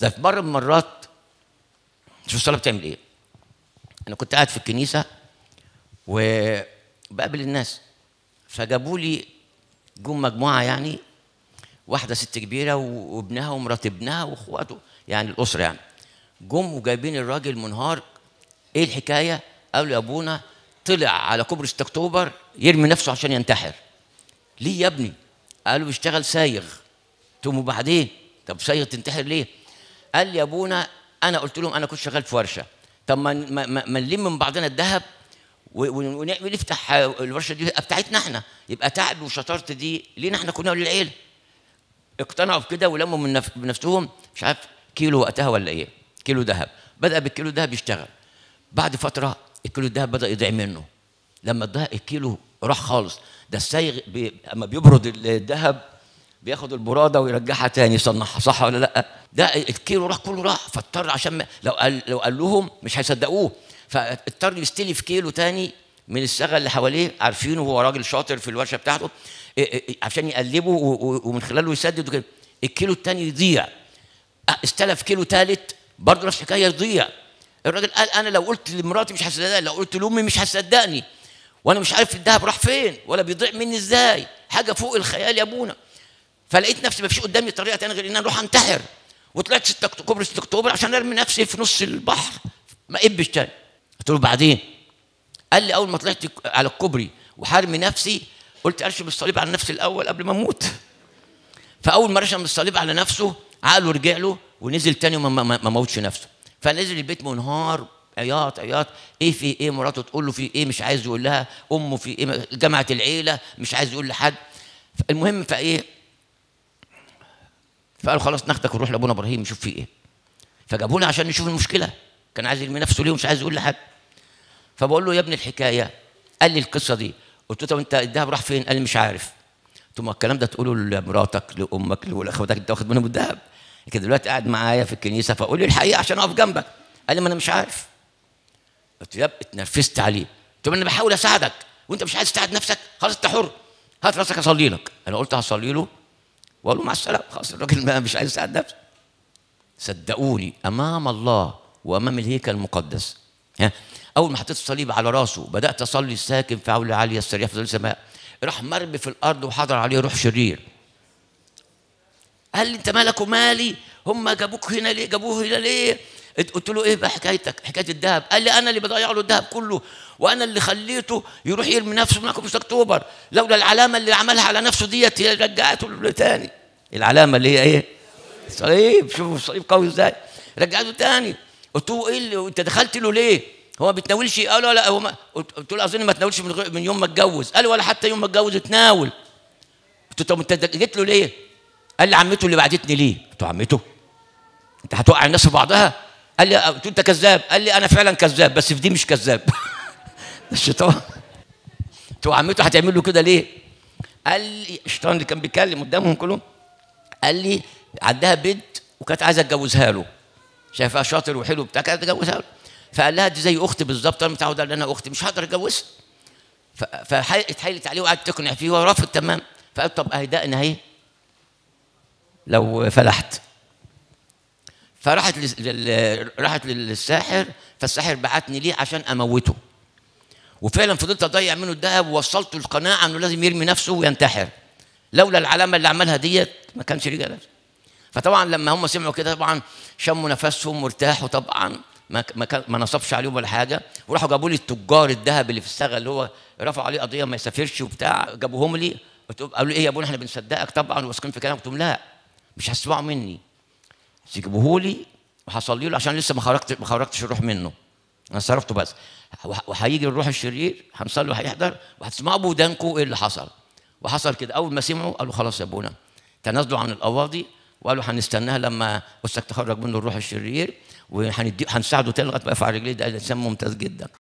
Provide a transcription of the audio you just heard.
ده في مره من المرات شوف الصلاه بتعمل ايه انا كنت قاعد في الكنيسه وبقابل الناس فجابوا لي جم مجموعه يعني واحده ست كبيره وابنها ومرات ابنها واخواته يعني الاسره يعني جم وجايبين الراجل منهار ايه الحكايه قالوا يا ابونا طلع على كوبري 6 اكتوبر يرمي نفسه عشان ينتحر ليه يا ابني قالوا بيشتغل سايغ قلت لهم وبعدين طب سايغ تنتحر ليه قال لي يا ابونا انا قلت لهم انا كنت شغال في ورشه طب ما ما ما ما نلم من بعضنا الذهب و- و- ونعمل نفتح الورشه دي يبقى بتاعتنا احنا يبقى تعب وشطارة دي لينا احنا كنا للعيله اقتنعوا بكده ولموا من نف- بنفسهم مش عارف كيلو وقتها ولا ايه كيلو ذهب بدا بالكيلو ذهب يشتغل بعد فتره الكيلو الذهب بدا يضيع منه لما الده- الكيلو راح خالص ده السايغ بي... اما بيبرد الذهب بياخد البراده ويرجعها تاني يصنعها صح ولا لا ده الكيلو راح كله راح فاضطر عشان ما لو قال لو قال لهم مش هيصدقوه فاضطر يستلف كيلو تاني من الصاغه اللي حواليه عارفينه هو راجل شاطر في الورشه بتاعته إيه إيه عشان يقلبه و- و- ومن خلاله يسدد وكده الكيلو التاني يضيع أه، استلف كيلو تالت برضه نفس الحكايه يضيع الراجل قال انا لو قلت لمراتي مش هتصدقني لو قلت لامي مش هتصدقني وانا مش عارف الذهب راح فين ولا بيضيع مني ازاي حاجه فوق الخيال يا ابونا فلقيت نفسي ما فيش قدامي طريقه تانية غير ان انا اروح انتحر وطلعت 6 أكتو- كوبري 6 اكتوبر عشان ارمي نفسي في نص البحر ما ابش تاني قلت له بعدين قال لي اول ما طلعت على الكوبري وحارمي نفسي قلت ارشم الصليب على نفسي الاول قبل ما اموت فاول ما رشم الصليب على نفسه عقله رجع له ونزل تاني وما ما- ما موتش نفسه فنزل البيت منهار عياط عياط ايه في ايه مراته تقول له في ايه مش عايز يقول لها امه في ايه جمعت العيله مش عايز يقول لحد المهم فايه فقالوا خلاص ناخدك ونروح لابونا ابراهيم نشوف فيه ايه فجابونا عشان نشوف المشكله كان عايز يرمي نفسه ليه ومش عايز يقول لحد فبقول له يا ابني الحكايه قال لي القصه دي قلت له طب انت الذهب راح فين؟ قال لي مش عارف قلت له ما الكلام ده تقوله لمراتك لامك لاخواتك انت واخد منهم الذهب لكن دلوقتي قاعد معايا في الكنيسه فقول لي الحقيقه عشان اقف جنبك قال لي ما انا مش عارف قلت له يا ابني اتنرفزت عليه قلت له انا بحاول اساعدك وانت مش عايز تساعد نفسك خلاص انت حر هات راسك اصلي لك انا قلت هصلي له واقول له مع السلامه خلاص الراجل ما- مش عايز يساعد نفسه صدقوني امام الله وامام الهيكل المقدس ها اول ما حطيت الصليب على راسه بدات اصلي الساكن في عولة عاليه السريع في ظل السماء راح مرمي في الارض وحضر عليه روح شرير قال لي انت مالك ومالي هم جابوك هنا ليه جابوه هنا ليه قلت له ايه بقى حكايتك حكايه الذهب قال لي انا اللي بضيع له الذهب كله وانا اللي خليته يروح يرمي نفسه معكم في اكتوبر لولا العلامه اللي عملها على نفسه ديت هي رجعته له تاني العلامه اللي هي ايه صليب شوفوا الصليب قوي ازاي رجعته تاني قلت له ايه اللي انت دخلت له ليه هو ما بيتناولش قال لا لا هو ما قلت قلت له اظن ما تناولش من, غير- من يوم ما اتجوز قال ولا حتى يوم ما اتجوز اتناول قلت له طب انت جيت له ليه قال لي عمته اللي بعتتني ليه قلت له عمته انت هتوقع الناس في بعضها قال لي قلت له انت كذاب قال لي انا فعلا كذاب بس في دي مش كذاب الشيطان قلت له عمته هتعمل له كده ليه قال لي الشيطان اللي كان بيتكلم قدامهم كلهم قال لي عندها بنت وكانت عايزه اتجوزها له شايفها شاطر وحلو بتاع كانت اتجوزها له فقال لها دي زي اختي بالظبط انا متعود ان انا اختي مش هقدر اتجوزها ف- فاتحايلت عليه وقعدت تقنع فيه وهو رافض تمام فقال طب اهي دقن اهي لو فلحت فراحت لل... لل... راحت للساحر فالساحر بعتني ليه عشان اموته وفعلا فضلت اضيع منه الذهب ووصلته القناعه انه لازم يرمي نفسه وينتحر لولا العلامه اللي عملها ديت ما كانش رجع نفسه فطبعا لما هم سمعوا كده طبعا شموا نفسهم وارتاحوا طبعا ما ما, كان ما نصبش عليهم ولا حاجه وراحوا جابوا لي التجار الذهب اللي في الصاغه اللي هو رفعوا عليه قضيه ما يسافرش وبتاع جابوهم لي قلت لهم- قالوا لي ايه يا ابونا احنا بنصدقك طبعا واثقين في كلامك قلت لهم لا مش هتسمعوا مني يجيبوه لي وهصلي له عشان لسه ما خرجت ما خرجتش الروح منه انا صرفته بس وه- وهيجي الروح الشرير هنصلي وهيحضر وهتسمعوا بودانكم ايه اللي حصل وحصل كده اول ما سمعوا قالوا خلاص يا ابونا تنازلوا عن القواضي وقالوا هنستناها لما وسك تخرج منه الروح الشرير وهندي هنساعده تاني لغايه ما يقف على رجليه ده انسان ممتاز جدا